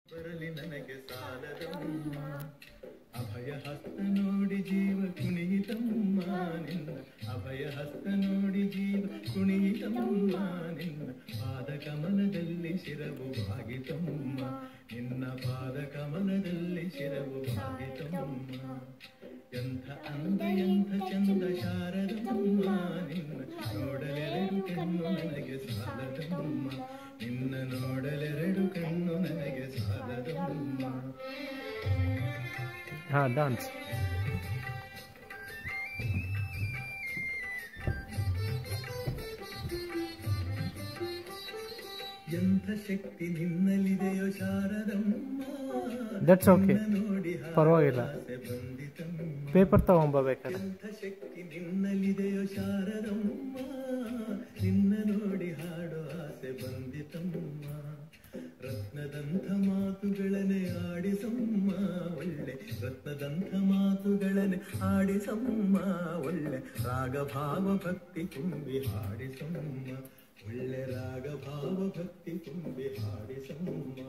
ಬರಲಿ ನನಗೆ ಸಾಲದಮ್ಮ ಅಭಯ ಹಸ್ತ ನೋಡಿ ಜೀವ ಕುಣಿಯಿತಮ್ಮ ನಿನ್ನ ಅಭಯ ಹಸ್ತ ನೋಡಿ ಜೀವ ಕುಣಿಯಿತಮ್ಮ ನಿನ್ನ ಪಾದ ಕಮಲದಲ್ಲಿ ಶಿರವು ಬಾಗಿತಮ್ಮ ನಿನ್ನ ಪಾದ ಕಮಲದಲ್ಲಿ ಶಿರವು ಬಾಗಿತಮ್ಮ ಎಂಥ ಅಂದ ಎಂಥ ಚಂದ ಶಾರದಮ್ಮ ನಿನ್ನ ನೋಡಲೆರಡು ಕಣ್ಣು ನನಗೆ ಸಾಲದಮ್ಮ ನಿನ್ನ ನೋಡಲೆರಡು ಕಣ್ಣು ನನಗೆ ಸಾಲದಮ್ಮ ಹಾ ಡಾನ್ಸ್ ಎಂಥ ಶಕ್ತಿ ನಿನ್ನಲ್ಲಿದೆಯೋ ಶಾರದಮ್ಮ That's okay. ನಿನ್ನ ನೋಡಿ ಪರವಾಗಿಲ್ಲ. ಆಸೆ ಬಂದಿತಮ್ಮ ಪೇಪರ್ ತಗೊಂಬರ್ಬೇಕಾದ್ರೆ ಎಂಥ ಶಕ್ತಿ ನಿನ್ನಲ್ಲಿದೆಯೋ ಶಾರದಮ್ಮ ನಿನ್ನ ನೋಡಿ ಹಾಡೋ ಆಸೆ ಬಂದಿತಮ್ಮ ರತ್ನದಂಥ ಮಾತುಗಳನೆ ಆಡಿಸಮ್ಮ ಒಳ್ಳೆ ರತ್ನದಂಥ ಮಾತುಗಳನೆ ಆಡಿಸಮ್ಮ ಒಳ್ಳೆ ರಾಗಭಾವ ಭಕ್ತಿ ತುಂಬಿ ಹಾಡಿಸಮ್ಮ ಒಳ್ಳೆ ರಾಗಭಾವ ಭಕ್ತಿ ತುಂಬಿ ಹಾಡಿಸಮ್ಮ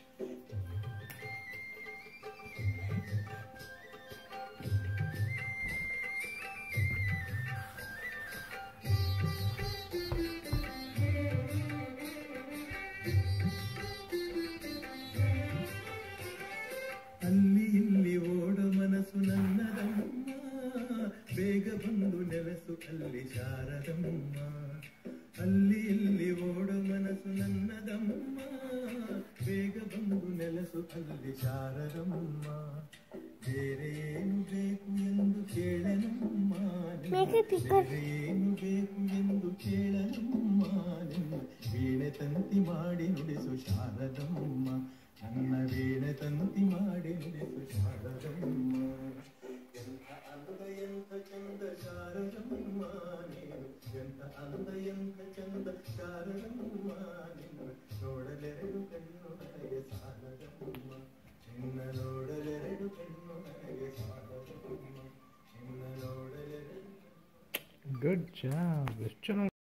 ಅಲ್ಲಿ ಇಲ್ಲಿ ಓಡ ಮನಸ್ಸು ನನ್ನದಮ್ಮ ಬೇಗ ಬಂದು ನೆಲೆಸು ಅಲ್ಲಿ ಶಾರದಮ್ಮ ಅಲ್ಲಿ ಇಲ್ಲಿ ಓಡ ಮನಸ್ಸು ನನ್ನದಮ್ಮ ಬೇಗ ಬಂದು ನೆಲೆಸು ಅಲ್ಲಿ ಶಾರದಮ್ಮ ಬೇರೆ ಏನು ಬೇಕು ಎಂದು ಕೇಳನಮ್ಮ ನಿನ್ನ. ಬೇರೆ ಏನು ಬೇಕು ಎಂದು ಕೇಳನಮ್ಮ ನಿನ್ನ ವೀಣೆ ತಂತಿ ಮಾಡಿ ನುಡಿಸು ಶಾರದಮ್ಮ ನನ್ನ ವೀಣೆ ತಂತಿ ಮಾಡಿ ನುಡಿಸು ಶಾರದಮ್ಮ ಎಂಥ ಅಂದ ಎಂಥ ಚಂದ ಶಾರದಮ್ಮ ನೀನು ಎಂಥ ಅಂದ ಎಂಥ ಚಂದ ಶಾರದಮ್ಮ ನಿನ್ನ ನೋಡಲೆರಡು ಕಣ್ಣು ನನಗೆ ಸಾಲದಮ್ಮ ನಿನ್ನ ನೋಡಲೆರಡು ಕಣ್ಣು ನನಗೆ ಸಾಲದಮ್ಮ ನಿನ್ನ ನೋಡಲೆರಡು ಗುಡ್ ಜಾಬ್ ಎಷ್ಟು ಚೆನ್ನಾಗಿ